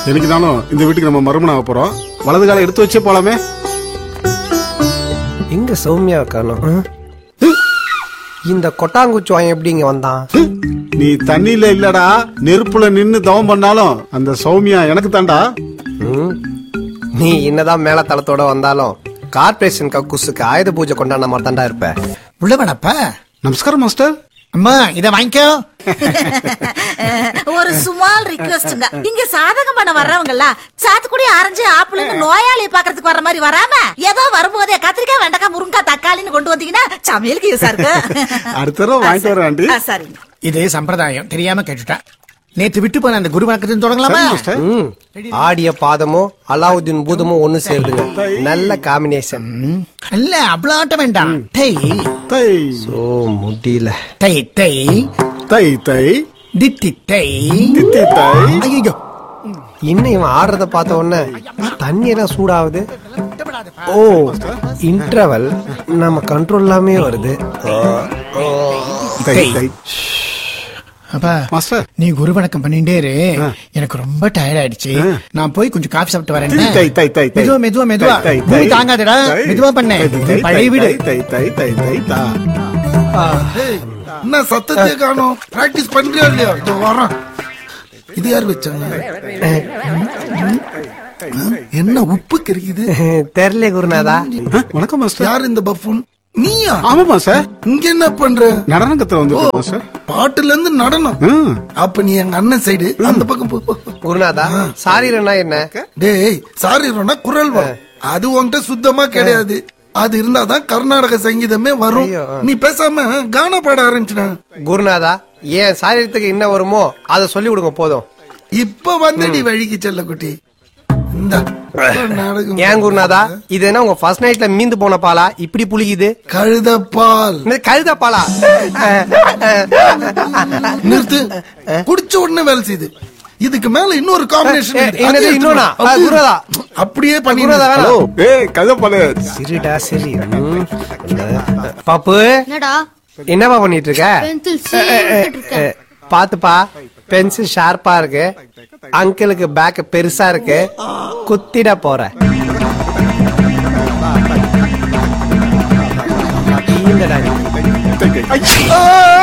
என்னைக்குனாலும் இந்த வீட்டுக்கு நம்ம மறுமணம் ஆக போறோம் வலது காலை எடுத்து வச்சே போலாமே எங்க சௌமியா காணோம் இந்த கொட்டாங்குச்சி வாங்க எப்படி இங்க வந்தான் நீ தண்ணியில இல்லடா நெருப்புல நின்னு தவம் பண்ணாலும் அந்த சௌமியா எனக்கு தாண்டா ம்? நீ என்னதான் மேல தளத்தோட வந்தாலும் கார்பரேஷன் கக்கூசுக்கு ஆயுத பூஜை கொண்டாடின மாதிரி தாண்டா இருப்ப உள்ள வேணப்ப நமஸ்காரம் மாஸ்டர் அம்மா இத வாங்கிக்கோ ஒரு சுமால் ரிக்வெஸ்ட்ங்க இங்க சாதகம் பண்ண வர்றவங்க எல்லாம் சாத்துக்குடி ஆரஞ்சு ஆப்பிள்னு நோயாளியை பாக்குறதுக்கு வர்ற மாதிரி வராம ஏதோ வரும்போதே கத்திரிக்காய் வெண்டைக்காய் முருங்காய் தக்காளின்னு கொண்டு வந்தீங்கன்னா சமையலுக்கு யூஸா இருக்கு அடுத்த தடவை வாங்கிட்டு வரேன் ஆண்டி ஆ, சரிங்க இது சம்பிரதாயம் தெரியாம கேட்டுட்டேன் நேத்து விட்டு போன அந்த குரு வணக்கத்தை தொடங்கலாமா சரி, மாஸ்டர் ம். ஆடிய பாதமும் அலாவுதீன் பூதமும் ஒண்ணு சேருதுங்க நல்ல காம்பினேஷன் ம், இல்ல அவ்வளவு ஆட்ட வேண்டாம் டை தை ஓ முடியல டை டை தை தை தித்தி டை தித்தி தை ஐயோ இன்னும் இவன் ஆடுறத பார்த்த உடனே தண்ணி எல்லாம் சூடாகுது ஓ இன்டர்வல் நம்ம கண்ட்ரோல் இல்லாமே வருது தை தை அப்பா மாஸ்டர் நீ குரு வணக்கம் பண்ணிட்டே இரு எனக்கு ரொம்ப டயர்ட் ஆயிடுச்சு நான் போய் கொஞ்சம் காஃபி சாப்பிட்டு வரேன் தை தை தை தை மெதுவா மெதுவா மெதுவா தை, தை, பூமி தை. தாங்காதடா தை. மெதுவா பண்ணு தை, தை, பழைய தை, வீடு தை தை தை தை தா என்ன சத்தத்தையே காணோம் பிராக்டிஸ் பண்றியா இல்லையா இதோ வரேன் இது யார் வச்சாங்க என்ன உப்பு கறிக்குது தெரியல குருநாதா ஆ, வணக்கம் மாஸ்டர் யார் இந்த பஃபூன் நீயா ஆமாமா சார் இங்க என்ன பண்ற நடனம் கத்துல வந்துருக்கோம் மாஸ்டர் பாட்டுல இருந்து நடனம் ம். அப்ப நீ எங்க அண்ணன் சைடு அந்த பக்கம் போ, போ, போ. குருநாதா சாரீரனா என்ன டேய் சாரி ரோனா குரல் வரும் அது உன்கிட்ட சுத்தமா கிடையாது அது இருந்தாதான் கர்நாடக சங்கீதமே வரும் ஐயோ. நீ பேசாம கானா பாட ஆரம்பிச்சுன குருநாதா ஏன் சாரீரத்துக்கு என்ன வருமோ அதை சொல்லி கொடுங்க போதும் இப்ப வந்தடி வழிக்கு செல்ல குட்டி இந்த நாடகம் ஏன் குருநாதா இது என்ன உங்க ஃபர்ஸ்ட் நைட்ல மீந்து போன பாலா இப்படி புளிக்குது கழுதப்பால் இந்த கழுத பாலா நிறுத்து குடிச்ச உடனே வேலை செய்யுது இதுக்கு மேல இன்னொரு காம்பினேஷன் ஏ, என்னது இன்னொன்னா? ஆ, குருதா. அப்படியே குருநாதா பண்ணி வேணாம் ஏய் கதப்பாலு சரிடா சரி ம். பாப்பு என்னடா என்னப்பா பண்ணிட்டு இருக்க பென்சில் சீக்கிட்டு இருக்கேன் அஹ், பாத்துப்பா பென்சில் ஷார்ப்பா இருக்கு அங்கிளுக்கு பேக் பெருசா இருக்கு குத்திட போற ஈந்தடா நீ. ஐயா!